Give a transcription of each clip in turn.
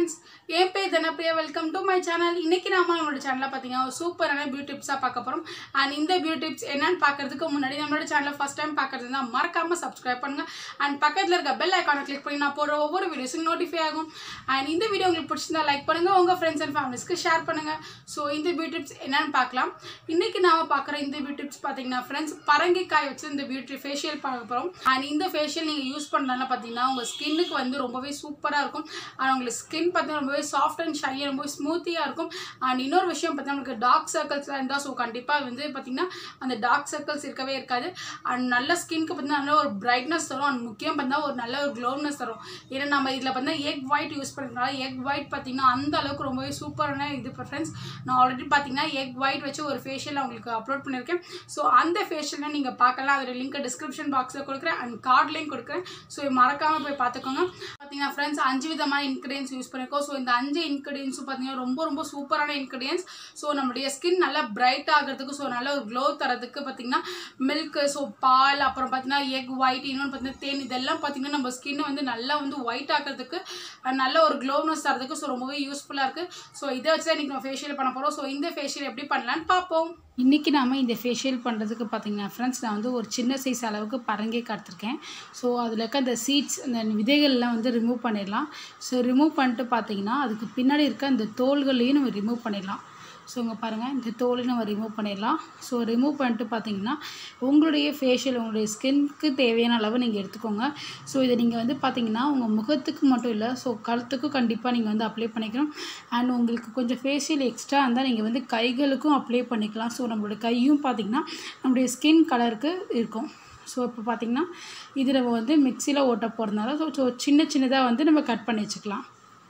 friends என் பேர் Dhanapriya welcome to my channel இன்னைக்கு நாம நம்மளோட சேனலில் பார்த்தீங்கன்னா ஒரு சூப்பரான பியூட்டி டிப்ஸாக பார்க்க போகிறோம் அண்ட் இந்த பியூட்டி டிப்ஸ் என்னன்னு பார்க்கறதுக்கு முன்னாடி நம்மளோட சேனலை ஃபஸ்ட் டைம் பார்க்கறது தான் மறக்காம சப்ஸ்கிரைப் பண்ணுங்க அண்ட் பக்கத்தில் இருக்க பெல் ஐக்கானை கிளிக் பண்ணி நான் போடுற ஒவ்வொரு வீடியோஸும் நோட்டிஃபை ஆகும் அண்ட் இந்த வீடியோ உங்களுக்கு பிடிச்சிருந்தா லைக் பண்ணுங்க உங்கள் ஃப்ரெண்ட்ஸ் அண்ட் ஃபேமிலிஸ்க்கு ஷேர் பண்ணுங்க ஸோ இந்த பியூட்டி டிப்ஸ் என்னன்னு பார்க்கலாம் இன்னைக்கு நாம பார்க்குற இந்த பியூட்டி டிப்ஸ் பார்த்தீங்கன்னா ஃப்ரெண்ட்ஸ் பரங்கிக்காய் வச்சு இந்த பியூட்டி ஃபேஷியல் பார்க்க போகிறோம் அண்ட் இந்த ஃபேஷியல் நீங்கள் யூஸ் பண்ணலாம் பார்த்தீங்கன்னா உங்கள் ஸ்கின்னுக்கு வந்து ரொம்பவே சூப்பராக இருக்கும் அண்ட் உங்களுக்கு ஸ்கின் பார்த்தீங்கன்னா ரொம்பவே சாஃப்ட் அண்ட் ஷையாக ரொம்பவே ஸ்மூத்தியாக இருக்கும் அண்ட் இன்னொரு விஷயம் பார்த்தீங்கன்னா உங்களுக்கு டார்க் சர்க்கிள்ஸ்லாம் இருந்தால் ஸோ கண்டிப்பாக வந்து பார்த்தீங்கன்னா அந்த டார்க் சர்க்கிள்ஸ் இருக்கவே இருக்காது அண்ட் நல்ல ஸ்கின்க்கு பார்த்தீங்கன்னா நல்ல ஒரு பிரைட்னஸ் தரும் அண்ட் முக்கியம் பார்த்தீங்கன்னா ஒரு நல்ல ஒரு க்ளோனஸ் தரும் ஏன்னா நம்ம இதில் பார்த்தீங்கன்னா எக் ஒயிட் யூஸ் பண்ணுறதுனால எக் ஒயிட் பார்த்தீங்கன்னா அந்த அளவுக்கு ரொம்பவே சூப்பரான இது ஃப்ரெண்ட்ஸ் நான் ஆல்ரெடி பார்த்தீங்கன்னா எக் ஒயிட் வச்சு ஒரு ஃபேஷியல் உங்களுக்கு அப்லோட் பண்ணியிருக்கேன் ஸோ அந்த ஃபேஷியலை நீங்கள் பார்க்கலாம் அதோட லிங்க் டிஸ்கிரிப்ஷன் பாக்ஸில் கொடுக்குறேன் அண்ட் கார்ட்லேயும் கொடுக்குறேன் ஸோ மறக்காமல் போய் பார்த்துக்கோங்க பார்த்தீங்கன்னா ஃப்ரெண்ட்ஸ் அஞ்சு விதமான இன்க்ரீடியன்ஸ் யூஸ் பண்ணியிருக்கோம் ஸோ இந்த அஞ்சு இன்க்ரீடியன்ஸும் பார்த்தீங்கன்னா ரொம்ப ரொம்ப சூப்பரான இன்க்ரீடியன்ஸ் ஸோ நம்மளுடைய ஸ்கின் நல்லா பிரைட் ஆகிறதுக்கு ஸோ நல்ல ஒரு க்ளோ தரதுக்கு பார்த்தீங்கன்னா மில்க்கு ஸோ பால் அப்புறம் பார்த்தீங்கன்னா எக் ஒயிட் இன்னொன்று பார்த்தீங்கன்னா தேன் இதெல்லாம் பார்த்தீங்கன்னா நம்ம ஸ்கின்னை வந்து நல்லா வந்து ஒயிட் ஆகிறதுக்கு and நல்ல ஒரு க்ளோனஸ் தரதுக்கு ஸோ ரொம்பவே யூஸ்ஃபுல்லாக இருக்குது ஸோ இதை வச்சு தான் இன்றைக்கி நம்ம ஃபேஷியல் பண்ண போகிறோம் ஸோ இந்த ஃபேஷியல் எப்படி பண்ணலான்னு பார்ப்போம் இன்றைக்கி நாம் இந்த ஃபேஷியல் பண்ணுறதுக்கு பார்த்தீங்கன்னா ஃப்ரெண்ட்ஸ் நான் வந்து ஒரு சின்ன சைஸ் அளவுக்கு பரங்கி எடுத்திருக்கேன் ஸோ அதில் இருக்க அந்த சீட்ஸ் அந்த விதைகள்லாம் வந்து ரிமூவ் பண்ணிடலாம் ஸோ ரிமூவ் பண்ணிட்டு பார்த்தீங்கன்னா அதுக்கு பின்னாடி இருக்க அந்த தோள்களையும் நம்ம ரிமூவ் பண்ணிடலாம் ஸோ இங்கே பாருங்கள் இந்த தோலையும் நம்ம ரிமூவ் பண்ணிடலாம் ஸோ ரிமூவ் பண்ணிட்டு பார்த்தீங்கன்னா உங்களுடைய ஃபேஷியல் உங்களுடைய ஸ்கின்க்கு தேவையான அளவு நீங்கள் எடுத்துக்கோங்க ஸோ இதை நீங்கள் வந்து பார்த்தீங்கன்னா உங்கள் முகத்துக்கு மட்டும் இல்லை ஸோ கழுத்துக்கும் கண்டிப்பாக நீங்கள் வந்து அப்ளை பண்ணிக்கணும் அண்ட் உங்களுக்கு கொஞ்சம் ஃபேஷியல் எக்ஸ்ட்ரா இருந்தால் நீங்கள் வந்து கைகளுக்கும் அப்ளை பண்ணிக்கலாம் ஸோ நம்மளோட கையும் பார்த்தீங்கன்னா நம்மளுடைய ஸ்கின் கலருக்கு இருக்கும் ஸோ இப்போ பார்த்திங்கன்னா இது நம்ம வந்து மிக்சியில் ஓட்ட போகிறதுனால ஸோ ஸோ சின்ன சின்னதாக வந்து நம்ம கட் பண்ணி வச்சுக்கலாம்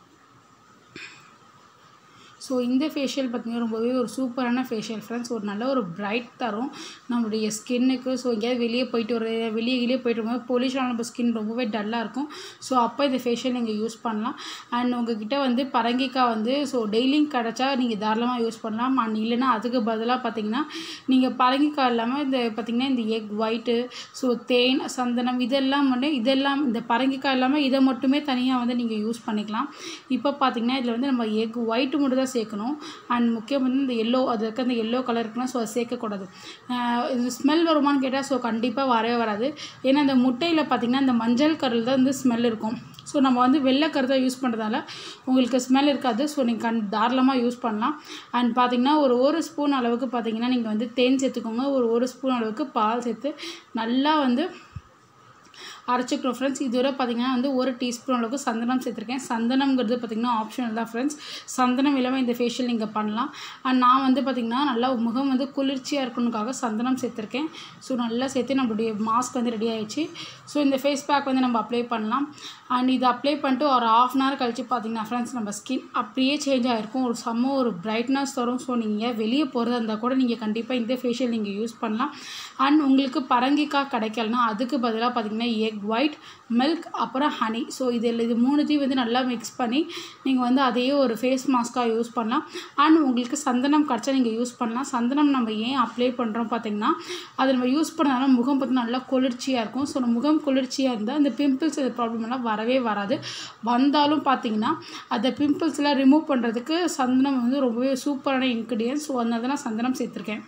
ஸோ இந்த ஃபேஷியல் பார்த்திங்கன்னா ரொம்பவே ஒரு சூப்பரான ஃபேஷியல் ஃப்ரெண்ட்ஸ் ஒரு நல்ல ஒரு பிரைட் தரும் நம்மளுடைய ஸ்கின்னுக்கு ஸோ எங்கேயாவது வெளியே போயிட்டு ஒரு வெளியே வெளியே போயிட்டு வரும்போது பொல்யூஷனான நம்ம ஸ்கின் ரொம்பவே டல்லாக இருக்கும் ஸோ அப்போ இந்த ஃபேஷியல் நீங்கள் யூஸ் பண்ணலாம் அண்ட் உங்ககிட்ட வந்து பரங்கிக்காய் வந்து ஸோ டெய்லியும் கிடச்சா நீங்கள் தாராளமாக யூஸ் பண்ணலாம் அண்ட் இல்லைன்னா அதுக்கு பதிலாக பார்த்தீங்கன்னா நீங்கள் பரங்கிக்காய் இல்லாமல் இந்த பார்த்திங்கன்னா இந்த எக் ஒயிட்டு ஸோ தேன் சந்தனம் இதெல்லாம் வந்து இதெல்லாம் இந்த பரங்கிக்காய் இல்லாமல் இதை மட்டுமே தனியாக வந்து நீங்கள் யூஸ் பண்ணிக்கலாம் இப்போ பார்த்தீங்கன்னா இதில் வந்து நம்ம எக் ஒயிட்டு மட்டும் தான் சேர்க்கணும் அண்ட் முக்கியம் வந்து இந்த எல்லோ அது இருக்க அந்த எல்லோ கலர் இருக்குன்னா ஸோ அதை சேர்க்கக்கூடாது ஆஹ் இது ஸ்மெல் வருமான்னு கேட்டால் ஸோ கண்டிப்பாக வரவே வராது ஏன்னா இந்த முட்டையில் பார்த்திங்கன்னா இந்த மஞ்சள் கருள் தான் வந்து ஸ்மெல் இருக்கும் ஸோ நம்ம வந்து வெள்ளை கருத்தை யூஸ் பண்ணுறதால உங்களுக்கு ஸ்மெல் இருக்காது ஸோ நீங்கள் கண் தாராளமாக யூஸ் பண்ணலாம் அண்ட் பார்த்தீங்கன்னா ஒரு ஒரு ஸ்பூன் அளவுக்கு பார்த்தீங்கன்னா நீங்கள் வந்து தேன் சேர்த்துக்கோங்க ஒரு ஒரு ஸ்பூன் அளவுக்கு பால் சேர்த்து நல்லா வந்து அரைச்சிக்கிறோம் ஃப்ரெண்ட்ஸ் இதோட பார்த்தீங்கன்னா வந்து ஒரு டீஸ்பூன் அளவுக்கு சந்தனம் சேர்த்துருக்கேன் சந்தனம்ங்கிறது பார்த்திங்கன்னா ஆப்ஷனல் தான் ஃப்ரெண்ட்ஸ் சந்தனம் இல்லாமல் இந்த ஃபேஷியல் நீங்கள் பண்ணலாம் அண்ட் நான் வந்து பார்த்திங்கன்னா நல்லா முகம் வந்து குளிர்ச்சியாக இருக்கணுக்காக சந்தனம் சேர்த்துருக்கேன் ஸோ நல்லா சேர்த்து நம்மளுடைய மாஸ்க் வந்து ரெடி ஆயிடுச்சு ஸோ இந்த ஃபேஸ் பேக் வந்து நம்ம அப்ளை பண்ணலாம் அண்ட் இது அப்ளை பண்ணிட்டு ஒரு ஆஃப் அன் ஹவர் கழிச்சு பார்த்தீங்கன்னா ஃப்ரெண்ட்ஸ் நம்ம ஸ்கின் அப்படியே சேஞ்ச் ஆகிருக்கும் ஒரு செம்ம ஒரு பிரைட்னஸ் தரும் ஸோ நீங்கள் வெளியே போகிறதா இருந்தால் கூட நீங்கள் கண்டிப்பாக இந்த ஃபேஷியல் நீங்கள் யூஸ் பண்ணலாம் அண்ட் உங்களுக்கு பரங்கிக்காய் கிடைக்கலனா அதுக்கு பதிலாக பார்த்தீங்கன்னா எக் ஒயிட் மில்க் அப்புறம் ஹனி ஸோ இது இது மூணுத்தையும் வந்து நல்லா மிக்ஸ் பண்ணி நீங்கள் வந்து அதையே ஒரு ஃபேஸ் மாஸ்க்காக யூஸ் பண்ணலாம் அண்ட் உங்களுக்கு சந்தனம் கிடச்சா நீங்கள் யூஸ் பண்ணலாம் சந்தனம் நம்ம ஏன் அப்ளை பண்ணுறோம் பார்த்தீங்கன்னா அது நம்ம யூஸ் பண்ணனால முகம் பார்த்தீங்கன்னா நல்லா குளிர்ச்சியாக இருக்கும் ஸோ நம்ம முகம் குளிர்ச்சியாக இருந்தால் அந்த பிம்பிள்ஸ் அந்த ப்ராப்ளம் எல்லாம் வரவே வராது வந்தாலும் பார்த்தீங்கன்னா அந்த பிம்பிள்ஸ்லாம் ரிமூவ் பண்ணுறதுக்கு சந்தனம் வந்து ரொம்பவே சூப்பரான இன்க்ரீடியன்ஸ் ஸோ அதனால தான் நான் சந்தனம் சேர்த்துருக்கேன்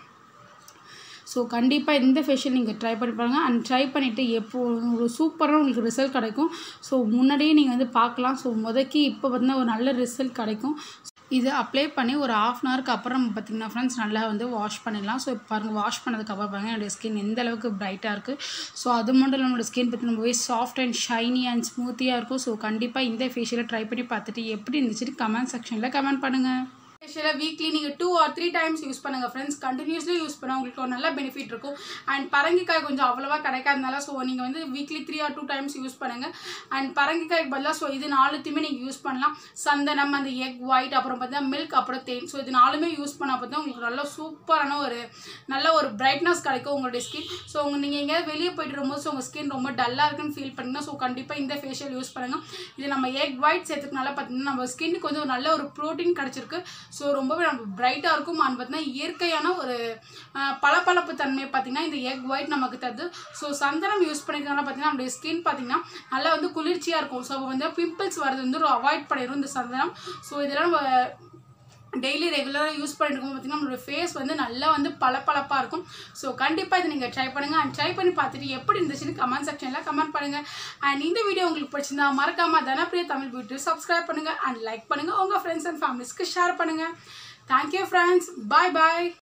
ஸோ கண்டிப்பாக இந்த ஃபேஷியல் நீங்கள் ட்ரை பண்ணி பாருங்கள் அண்ட் ட்ரை பண்ணிவிட்டு எப்போ ஒரு சூப்பரான உங்களுக்கு ரிசல்ட் கிடைக்கும் ஸோ முன்னாடியே நீங்கள் வந்து பார்க்கலாம் ஸோ முதக்கி இப்போ பார்த்தீங்கன்னா ஒரு நல்ல ரிசல்ட் கிடைக்கும் இது அப்ளை பண்ணி ஒரு ஆஃப் அன் ஹவருக்கு அப்புறம் நம்ம பார்த்திங்கன்னா ஃப்ரெண்ட்ஸ் நல்லா வந்து வாஷ் பண்ணிடலாம் ஸோ இப்போ பாருங்கள் வாஷ் பண்ணதுக்கப்புறம் பாருங்கள் என்னுடைய ஸ்கின் எந்த அளவுக்கு பிரைட்டாக இருக்குது ஸோ அது மட்டும் இல்லை நம்மளோட ஸ்கின் பார்த்து ரொம்பவே சாஃப்ட் அண்ட் ஷைனி அண்ட் ஸ்மூத்தியாக இருக்கும் ஸோ கண்டிப்பாக இந்த ஃபேஷியலை ட்ரை பண்ணி பார்த்துட்டு எப்படி இருந்துச்சுன்னு கமெண்ட் செக்ஷனில் கமெண்ட் பண்ணுங்கள் ஃபேஷியலாக வீக்லி நீங்கள் two or three times use பண்ணுங்கள் ஃப்ரெண்ட்ஸ் கண்டினியூஸ்லி யூஸ் பண்ணால் உங்களுக்கு ஒரு நல்ல பெனிஃபிட் இருக்கும் அண்ட் பரங்கிக்காய் கொஞ்சம் அவ்வளோவா கிடைக்காதனால ஸோ நீங்கள் வந்து weekly three or two times use பண்ணுங்கள் அண்ட் பரங்கிக்காய்க்கு பதிலாக ஸோ இது நாலுத்தையுமே நீங்கள் யூஸ் பண்ணலாம் சந்தனம் அந்த எக் ஒயிட் அப்புறம் பார்த்தீங்கன்னா மில்க் அப்புறம் தேன் ஸோ இது நாலுமே யூஸ் பண்ணால் பார்த்தா உங்களுக்கு நல்ல சூப்பரான ஒரு நல்ல ஒரு பிரைட்னஸ் கிடைக்கும் உங்களுடைய ஸ்கின் ஸோ உங்கள் நீங்கள் எங்கேயாவது வெளியே போயிட்டு வரும்போது ஸோ உங்கள் ஸ்கின் ரொம்ப டல்லாக இருக்குன்னு ஃபீல் பண்ணிங்கன்னா ஸோ கண்டிப்பாக இந்த ஃபேஷியல் யூஸ் பண்ணுங்கள் இது நம்ம எக் ஒயிட் சேர்த்துக்கனால பார்த்தீங்கன்னா நம்ம ஸ்கின்னுக்கு வந்து ஒரு நல்ல ஒரு ப்ரோட்டீன் கிடச்சிருக்கு ஸோ ரொம்பவே நம்ம பிரைட்டாக இருக்கும் அண்ட் பார்த்தீங்கன்னா இயற்கையான ஒரு அஹ், பளபளப்பு தன்மை பார்த்தீங்கன்னா இந்த எக் ஒயிட் நமக்கு தருது ஸோ சந்தனம் யூஸ் பண்ணிக்கிறதுனால பார்த்தீங்கன்னா நம்மளுடைய ஸ்கின் பார்த்தீங்கன்னா நல்லா வந்து குளிர்ச்சியாக இருக்கும் ஸோ வந்து பிம்பிள்ஸ் வரது வந்து அவாய்ட் பண்ணிடும் இந்த சந்தனம் ஸோ இதெல்லாம் நம்ம டெய்லி ரெகுலராக யூஸ் பண்ணிட்டு இருக்கும் பார்த்தீங்கன்னா நம்மளோட ஃபேஸ் வந்து நல்லா வந்து பளபளப்பாக இருக்கும் ஸோ கண்டிப்பாக இதை நீங்கள் ட்ரை பண்ணுங்கள் அண்ட் ட்ரை பண்ணி பார்த்துட்டு எப்படி இருந்துச்சுன்னு கமெண்ட் செக்ஷனில் கமெண்ட் பண்ணுங்கள் அண்ட் இந்த வீடியோ உங்களுக்கு பிடிச்சிருந்தா மறக்காம தனப்பிரிய தமிழ் வீட்டு சப்ஸ்கிரைப் பண்ணுங்கள் அண்ட் லைக் பண்ணுங்கள் உங்கள் ஃப்ரெண்ட்ஸ் அண்ட் ஃபேமிலிஸ்க்கு ஷேர் பண்ணுங்கள் தேங்க்யூ ஃப்ரெண்ட்ஸ் பாய் பாய்